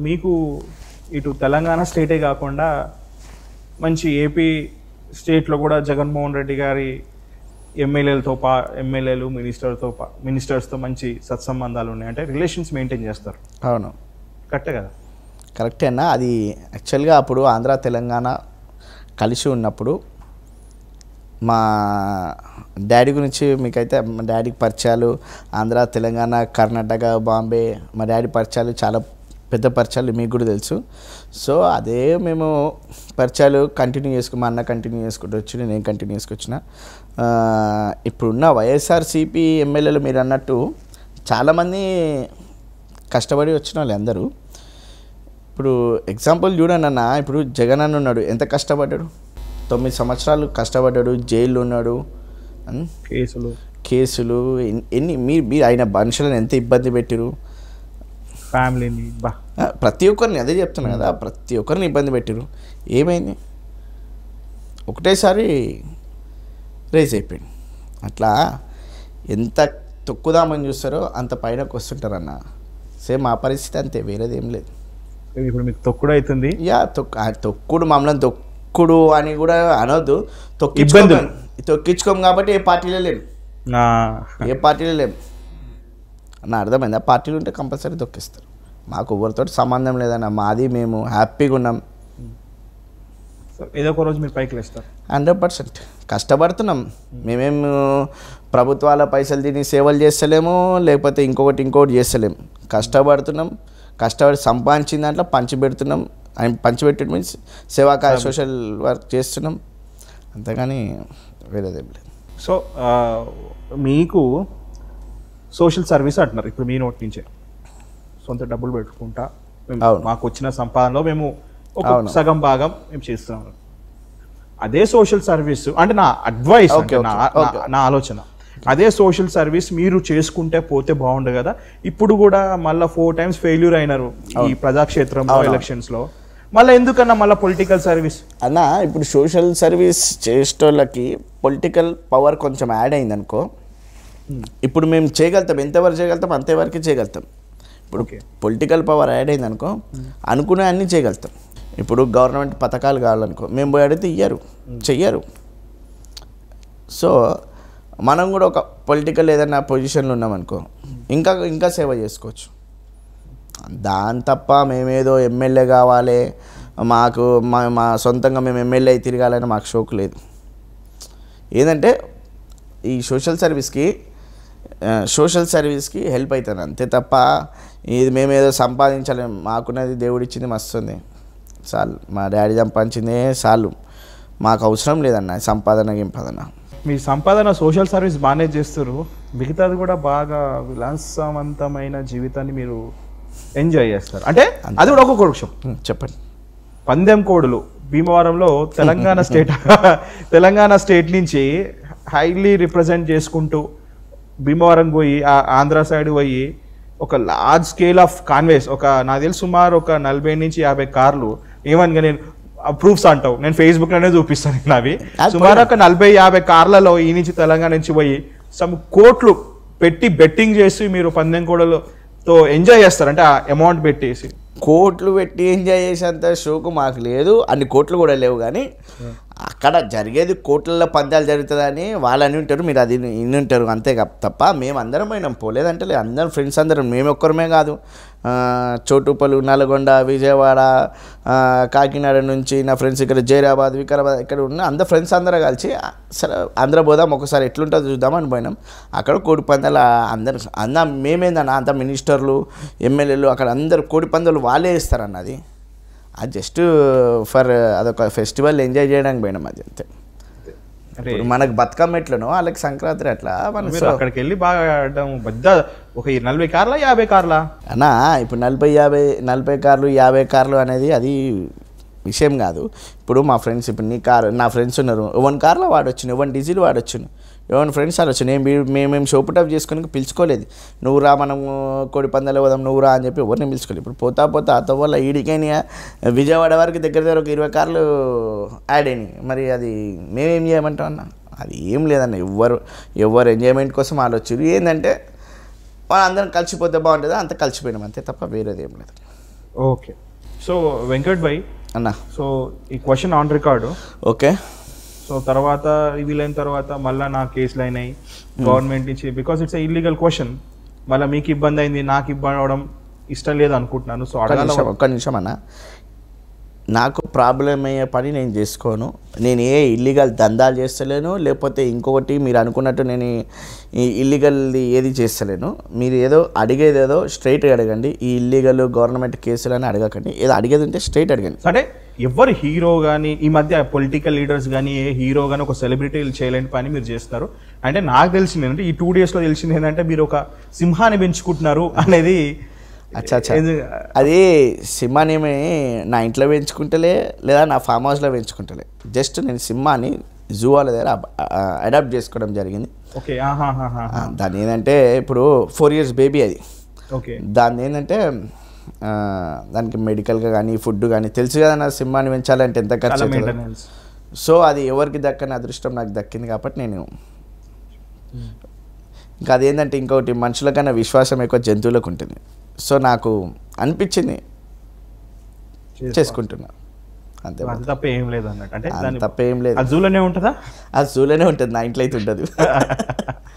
మీకు ఇటు తెలంగాణ స్టేటే కాకుండా మంచి ఏపీ స్టేట్లో కూడా జగన్మోహన్ రెడ్డి గారి ఎమ్మెల్యేలతో పా ఎమ్మెల్యేలు మినిస్టర్తో పా మినిస్టర్స్తో మంచి సత్సంబంధాలు ఉన్నాయి అంటే రిలేషన్స్ మెయింటైన్ చేస్తారు అవును కరెక్టే కదా కరెక్టే అన్న అది యాక్చువల్గా అప్పుడు ఆంధ్ర తెలంగాణ కలిసి ఉన్నప్పుడు మా డాడీ గురించి మీకైతే మా డాడీకి పరిచయాలు ఆంధ్ర తెలంగాణ కర్ణాటక బాంబే మా డాడీ పరిచయాలు చాలా పెద్ద పరిచయాలు మీకు కూడా తెలుసు సో అదే మేము పరిచయాలు కంటిన్యూ చేసుకు మా అన్న కంటిన్యూ చేసుకుంటూ వచ్చి నేను కంటిన్యూ చేసుకొచ్చిన ఆ, ఇప్పుడున్న వైఎస్ఆర్సీపీ ఎమ్మెల్యేలు మీరు అన్నట్టు చాలామంది కష్టపడి వచ్చిన వాళ్ళు అందరూ ఇప్పుడు ఎగ్జాంపుల్ చూడండి అన్న ఇప్పుడు జగన్ అన్న ఉన్నాడు ఎంత కష్టపడ్డాడు తొమ్మిది సంవత్సరాలు కష్టపడ్డాడు జైల్లో ఉన్నాడు ఉం? కేసులు కేసులు ఎన్- ఎన్ని మీరు మీరు ఆయన మనుషులను ఎంత ఇబ్బంది పెట్టిరు ఫ్యామిలీని బా ఆ, ప్రతి ఒక్కరిని అదే చెప్తున్నా కదా ప్రతి ఒక్కరిని ఇబ్బంది పెట్టిరు ఏమైంది ఒకటేసారి రేజ్ అయిపోయింది అట్లా ఎంత తొక్కుదామని చూస్తారో అంత పైనకు వస్తుంటారన్న సేమ్ మా పరిస్థితి అంతే వేరేది ఏం లేదు ఇప్పుడు మీకు తొక్కుడు అవుతుంది యా తొక్కు ఆ తొక్కుడు మమ్మల్ని తొక్కుడు అని కూడా అనొద్దు ఇబ్బందులు. తొక్కించుకోం తొక్కించుకోం కాబట్టి ఏ పార్టీలో లేను నా ఏ పార్టీలో లేము అన్న అర్థమైంది ఆ పార్టీలు ఉంటే కంపల్సరీ తొక్కిస్తారు మాకు ఎవరితో సంబంధం లేదన్న మాది మేము హ్యాపీగా ఉన్నాం ఏదో ఒక రోజు మీరు పైకి లేస్తారు హండ్రెడ్ పర్సెంట్ కష్టపడుతున్నాం మేమేం ప్రభుత్వాల పైసలు తిని సేవలు చేస్తలేము లేకపోతే ఇంకొకటి ఇంకొకటి చేస్తలేము కష్టపడుతున్నాం కష్టపడి సంపాదించిన దాంట్లో పంచిపెడుతున్నాం ఆయన పంచిపెట్టడం మీన్స్ సేవాకాయ సోషల్ వర్క్ చేస్తున్నాం అంతేగాని వేరేదేం లేదు సో ఆ, మీకు సోషల్ సర్వీస్ అంటున్నారు ఇప్పుడు మీ నోటి నుంచే సొంత డబ్బులు పెట్టుకుంటా మేము- అవును. మాకు వచ్చిన సంపాదనలో మేము ఒక అవును. సగం భాగం మేము చేస్తున్నాం అదే సోషల్ సర్వీస్ అంటే నా అడ్వైస్ ఓకే, నా ఓకే, నా- నా ఆలోచన అదే సోషల్ సర్వీస్ మీరు చేసుకుంటే పోతే బాగుండు కదా ఇప్పుడు కూడా మళ్ళీ ఫోర్ టైమ్స్ ఫెయిల్యూర్ అయినారు ఈ ప్రజాక్షేత్రంలో అవును. ఎలక్షన్స్ లో మళ్ళీ ఎందుకన్నా మళ్ళీ పొలిటికల్ సర్వీస్ అన్న ఇప్పుడు సోషల్ సర్వీస్ చేసేటోళ్ళకి పొలిటికల్ పవర్ కొంచెం యాడ్ అయింది అనుకో ఇప్పుడు మేము చేయగలుగుతాం ఎంతవరకు చేయగలుగుతాం అంతవరకు చేయగలుగుతాం ఇప్పుడు Okay. పొలిటికల్ పవర్ యాడ్ అయింది అనుకో అనుకునే అన్నీ చేయగలుగుతాం ఇప్పుడు గవర్నమెంట్ పథకాలు కావాలనుకో మేము పోయి అడిగితే ఇయ్యరు చెయ్యరు సో మనం కూడా ఒక పొలిటికల్ ఏదైనా పొజిషన్లో ఉన్నామనుకో ఇంకా ఇంకా సేవ చేసుకోవచ్చు దాని తప్ప మేమేదో ఎమ్మెల్యే కావాలి మాకు మా మా సొంతంగా మేము ఎమ్మెల్యే అయి తిరగాలని మాకు షోక్ లేదు ఏంటంటే ఈ సోషల్ సర్వీస్కి ఆ, సోషల్ సర్వీస్కి హెల్ప్ అవుతాను అంతే తప్ప ఇది మేమేదో సంపాదించలేము మాకున్నది దేవుడిచ్చింది మస్తుంది చాలు మా డాడీ సంపాదించిందే చాలు మాకు అవసరం లేదన్న సంపాదన గింపదన మీ సంపాదన సోషల్ సర్వీస్ బాగానే చేస్తారు మిగతాది కూడా బాగా విలాసవంతమైన జీవితాన్ని మీరు ఎంజాయ్ చేస్తారు అంటే అది కూడా ఒక్కొక్క విషయం ఉం, చెప్పండి పందెం కోడులు భీమవరంలో తెలంగాణ స్టేట్ తెలంగాణ స్టేట్ నుంచి హైలీ రిప్రజెంట్ చేసుకుంటూ భీమవరం పోయి ఆ- ఆంధ్ర సైడ్ పోయి ఒక లార్జ్ స్కేల్ ఆఫ్ కాన్వేస్ ఒక నాకు తెలిసి సుమారు ఒక నలభై నుంచి యాభై కార్లు ఏమనగా నేను ప్రూఫ్స్ అంటావు నేను ఫేస్బుక్ లోనే చూపిస్తాను నేను అవి అది సుమారు ఒక నలభై యాభై కార్లలో ఈ నుంచి తెలంగాణ నుంచి పోయి సమ్ కోట్లు పెట్టి బెట్టింగ్ చేసి మీరు పందెం కోడలతో ఎంజాయ్ చేస్తారు అంటే ఆ అమౌంట్ పెట్టేసి కోట్లు పెట్టి ఎంజాయ్ చేసేంత షోకు మాకు లేదు అన్ని కోట్లు కూడా లేవు కానీ అక్కడ జరిగేది కోట్లలో పందాలు జరుగుతుందని వాళ్ళు అని ఉంటారు మీరు అది ఇన్ని ఉంటారు అంతే కా- తప్ప మేము అందరం పోయినాం పోలేదంటే లేదు అందరం ఫ్రెండ్స్ అందరం మేము ఒక్కరమే కాదు ఆ, చోటుపల్లి నల్గొండ విజయవాడ ఆ, కాకినాడ నుంచి నా ఫ్రెండ్స్ ఇక్కడ జైరాబాద్ వికారాబాద్ ఇక్కడ ఉన్న అందరు ఫ్రెండ్స్ అందరూ కలిసి ఆ, సరే ఆంధ్ర పోదాం ఒకసారి ఎట్లుంటుందో చూద్దామని పోయినాం అక్కడ కోడి పందాలు అందరు అందా మేమేందన్న అంత మినిస్టర్లు ఎమ్మెల్యేలు అక్కడ అందరు కోడి పందాలు వాళ్ళే ఇస్తారన్న అది అది జస్ట్ ఫర్ అదొక ఫెస్టివల్ ఎంజాయ్ చేయడానికి పోయినాం అది అంతే అంటే ఇప్పుడు మనకు బతుకమ్మ ఎట్లనో వాళ్ళకి సంక్రాంతి అట్లా మన మీరు అక్కడికి వెళ్ళి బాగా ఆడడం పెద్ద ఒక ఈ నలభై కార్లా యాభై కార్లా అన్నా ఇప్పుడు నలభై యాభై నలభై కార్లు యాభై కార్లు అనేది అది విషయం కాదు ఇప్పుడు మా ఫ్రెండ్స్ ఇప్పుడు నీ కార్ నా ఫ్రెండ్స్ ఉన్నారు వన్ కార్లో వాడొచ్చును వన్ డీజిల్ వాడొచ్చును ఎవరి ఫ్రెండ్స్ వాడొచ్చు నేను మేమేం షోపుటప్ చేసుకుని పిలుచుకోలేదు నువ్వు రా మనము కోడి పందాలు పోదాం నువ్వు రా అని చెప్పి ఎవరిని పిలుచుకోలేదు ఇప్పుడు పోతా పోతా అత వల్ల ఈడికైనా విజయవాడ వరకు దగ్గర దగ్గర ఒక ఇరవై కార్లు యాడ్ అయినాయి మరి అది మేమేం చేయమంటాం అన్న అది ఏం లేదన్న ఎవ్వరు ఎవరు ఎంజాయ్మెంట్ కోసం ఆలోచించారు ఏంటంటే మనం అందరం కలిసిపోతే బాగుంటుందో అంత కలిసిపోయినాం అంతే తప్ప వేరేది ఏం లేదు ఓకే సో వెంకట్ భాయ్ అన్న సో ఈ question on record okay so తర్వాత రివీల్ అయిన తర్వాత మళ్ళీ నా కేసులు అయినాయి గవర్నమెంట్ నుంచి బికాస్ ఇట్స్ ఇల్లీగల్ క్వశ్చన్ మళ్ళీ మీకు ఇబ్బంది అయింది నాకు ఇబ్బంది అవడం ఇష్టం లేదు అనుకుంటున్నాను సో ఒక్క అడగాల నిమిషం ఒక్క నిమిషం అన్న నాకు ప్రాబ్లం అయ్యే పని నేను చేసుకోను నేను ఏ ఇల్లీగల్ దందాలు చేస్తలేను లేకపోతే ఇంకొకటి మీరు అనుకున్నట్టు నేను ఈ ఇల్లీగల్ ఏది చేస్తలేను మీరు ఏదో అడిగేది ఏదో స్ట్రైట్గా అడగండి ఈ ఇల్లీగల్ గవర్నమెంట్ కేసులు అని అడగకండి ఏదో అడిగేది ఉంటే స్ట్రైట్ అడగండి అంటే ఎవరు హీరో కానీ ఈ మధ్య పొలిటికల్ లీడర్స్ కానీ ఏ హీరో కానీ ఒక సెలబ్రిటీలు చేయలేని పని మీరు చేస్తున్నారు అంటే నాకు తెలిసింది ఏంటంటే ఈ టూ డేస్లో తెలిసింది ఏంటంటే మీరు ఒక సింహాన్ని పెంచుకుంటున్నారు అనేది అచ్చా అచ్చా ఇది- అది సింహానేమి నా ఇంట్లో పెంచుకుంటలే లేదా నా ఫామ్ హౌస్లో పెంచుకుంటలే జస్ట్ నేను సింహాన్ని జూ వాళ్ళ దగ్గర అడాప్ట్ చేసుకోవడం జరిగింది ఓకే ఆహాహాహా. ఆ, దాని ఏంటంటే ఇప్పుడు ఫోర్ ఇయర్స్ బేబీ అది ఓకే దాన్ని ఏంటంటే ఆ, దానికి మెడికల్గా కానీ ఫుడ్ కానీ తెలుసు కదా నా సింహాన్ని పెంచాలంటే ఎంత ఖర్చు చాలా అవుతుందో. మెయింటెనెన్స్ సో అది ఎవరికి దక్కని అదృష్టం నాకు దక్కింది కాబట్టి నేను ఇంకా అదేంటంటే ఇంకొకటి మనుషుల కన్నా విశ్వాసం ఎక్కువ జంతువులకు ఉంటుంది సో నాకు అనిపించింది చేసుకుంటున్నా అంతే అది తప్ప ఏం లేదు అన్నట్టు అంటే అంత దాని తప్పేం లేదు ఆ జూలోనే ఉంటుందా అది జూలోనే ఉంటుంది నా ఇంట్లో అయితే ఉంటుంది